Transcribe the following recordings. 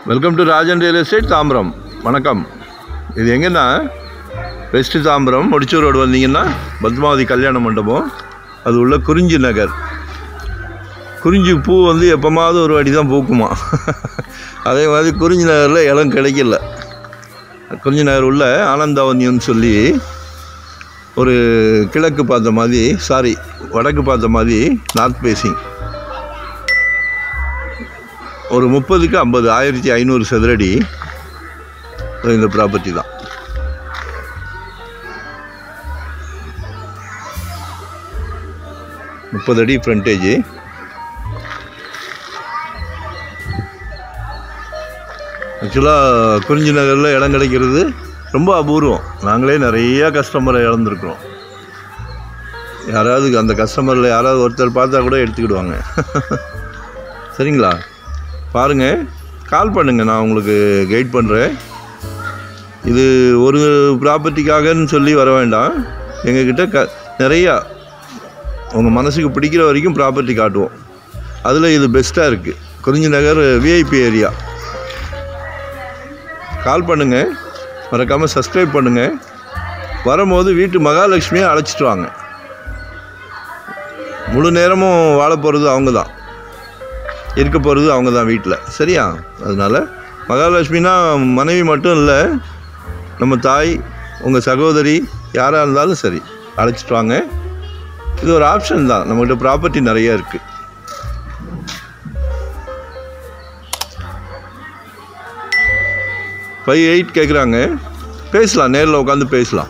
welcome to Rajan real estate Tambaram வணக்கம் இது எங்கன்னா வெஸ்ட் தாம்பரம் முடிச்சூர் ரோடு வந்தீங்கன்னா பத்மாவதி கல்யாண மண்டபம் அது உள்ள குறிஞ்சி நகர் குறிஞ்சி பூ வந்து எப்போமாவது ஒரு வாட்டி தான் பூக்குமா அதே மாதிரி குறிஞ்சி நகரில் இடம் கிடைக்கல குறிஞ்சி நகர் உள்ள ஆனந்தாவன்யம்னு சொல்லி ஒரு கிழக்கு பார்த்த மாதிரி சாரி வடக்கு பார்த்த மாதிரி நார்த் பேசிங் ஒரு முப்பதுக்கு ஐம்பது ஆயிரத்தி ஐநூறு சதுரடி இந்த ப்ராப்பர்ட்டி தான் முப்பது அடி ஃப்ரண்டேஜ் ஆக்சுவலாக குறிஞ்சி நகரில் இடம் கிடைக்கிறது ரொம்ப அபூர்வம் நாங்களே நிறைய கஸ்டமரை இழந்திருக்கிறோம் யாராவது அந்த கஸ்டமரில் யாராவது ஒருத்தர் பார்த்தா கூட எடுத்துக்கிடுவாங்க சரிங்களா பாருங்கள் கால் பண்ணுங்கள் நான் உங்களுக்கு கைட் பண்ணுறேன் இது ஒரு ப்ராப்பர்ட்டிக்காகன்னு சொல்லி வர வேண்டாம் எங்ககிட்ட க நிறையா உங்கள் மனசுக்கு பிடிக்கிற வரைக்கும் ப்ராப்பர்ட்டி காட்டுவோம் அதில் இது பெஸ்ட்டாக இருக்குது குறிஞ்சி நகர் விஐபி ஏரியா கால் பண்ணுங்கள் மறக்காமல் சப்ஸ்கிரைப் பண்ணுங்கள் வரும்போது வீட்டு மகாலட்சுமியை அழைச்சிட்டு வாங்க முழு நேரமும் வாழ போகிறது அவங்க தான் இருக்க போகிறது அவங்க தான் வீட்டில் சரியா அதனால் மகாலட்சுமினா மனைவி மட்டும் இல்லை நம்ம தாய் உங்கள் சகோதரி யாராக இருந்தாலும் சரி அழைச்சிட்டு வாங்க இது ஒரு ஆப்ஷன் தான் நம்மகிட்ட ப்ராப்பர்ட்டி நிறைய இருக்குது ஃபைவ் எயிட் கேட்குறாங்க பேசலாம் நேரில் உட்காந்து பேசலாம்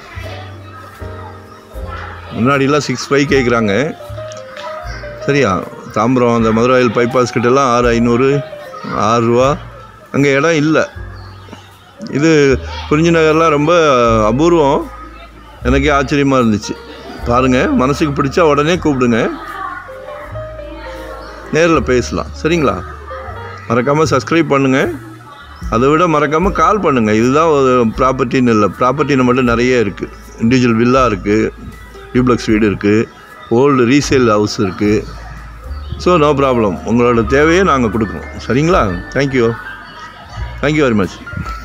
முன்னாடிலாம் சிக்ஸ் ஃபைவ் கேட்குறாங்க சரியா தாம்பரம் அந்த மதுராயில் பைபாஸ் கிட்டலாம் ஆறு ஐநூறு ஆறு ரூபா அங்கே இடம் இல்லை இது குறிஞ்சி நகர்லாம் ரொம்ப அபூர்வம் எனக்கே ஆச்சரியமாக இருந்துச்சு பாருங்கள் மனசுக்கு பிடிச்சா உடனே கூப்பிடுங்க நேரில் பேசலாம் சரிங்களா மறக்காமல் சப்ஸ்கிரைப் பண்ணுங்கள் அதை விட மறக்காமல் கால் பண்ணுங்கள் இதுதான் ஒரு ப்ராப்பர்ட்டின்னு இல்லை ப்ராப்பர்ட்டி நம்மகிட்ட நிறைய இருக்குது இண்டிவிஜுவல் வில்லா இருக்குது டியூப்ளக்ஸ் வீடு இருக்குது ஓல்டு ரீசேல் ஹவுஸ் இருக்குது ஸோ நோ ப்ராப்ளம் உங்களோட தேவையை நாங்கள் கொடுக்குறோம் சரிங்களா தேங்க்யூ தேங்க்யூ வெரி மச்